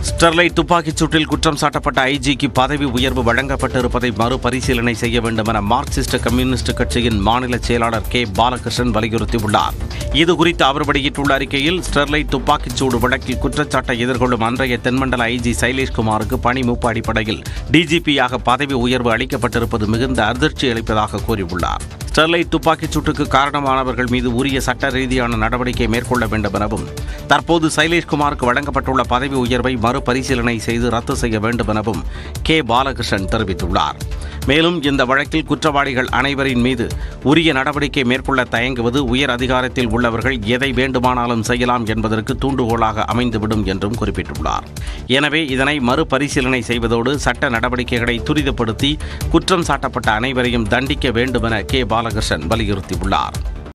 Sterlite துப்பாக்கிச் சூட்டில் குற்றம் சாட்டப்பட்ட ஐஜிக்கு பதவி உயர்வு வழங்கப்பட்டிருப்பதை மறுபரிசீலனை செய்ய வேண்டும் என மார்க்சிஸ்ட் கம்யூனிஸ்ட் கட்சியின் மாநில செயலாளர் கே பாலகிருஷ்ணன் வலியுறுத்தியுள்ளார் இதுகுறித்து அவர் வெளியிட்டுள்ள அறிக்கையில் ஸ்டெர்லைட் துப்பாக்கிச் சூடு வழக்கில் குற்றச்சாட்டை எதிர்கொள்ளும் அன்றைய தென்மண்டல ஐஜி சைலேஷ்குமாருக்கு பணி மூப்பு அடிப்படையில் டிஜிபியாக பதவி உயர்வு அளிக்கப்பட்டிருப்பது மிகுந்த அதிர்ச்சி அளிப்பதாக கூறியுள்ளார் ஸ்டெர்லைட் துப்பாக்கிச் சூட்டுக்கு காரணமானவர்கள் மீது உரிய சட்ட ரீதியான நடவடிக்கை மேற்கொள்ள வேண்டும் எனவும் தற்போது சைலேஷ்குமாருக்கு வழங்கப்பட்டுள்ள பதவி உயர்வை மறுபரிசீலனை செய்து ரத்து செய்ய வேண்டும் எனவும் கே பாலகிருஷ்ணன் தெரிவித்துள்ளார் மேலும் இந்த வழக்கில் குற்றவாளிகள் அனைவரின் மீது உரிய நடவடிக்கை மேற்கொள்ள தயங்குவது உயர் அதிகாரத்தில் உள்ளவர்கள் எதை வேண்டுமானாலும் செய்யலாம் என்பதற்கு தூண்டுகோலாக அமைந்துவிடும் என்றும் குறிப்பிட்டுள்ளார் எனவே இதனை மறுபரிசீலனை செய்வதோடு சட்ட நடவடிக்கைகளை துரிதப்படுத்தி குற்றம் சாட்டப்பட்ட அனைவரையும் தண்டிக்க வேண்டும் என கே பாலகிருஷ்ணன் வலியுறுத்தியுள்ளார்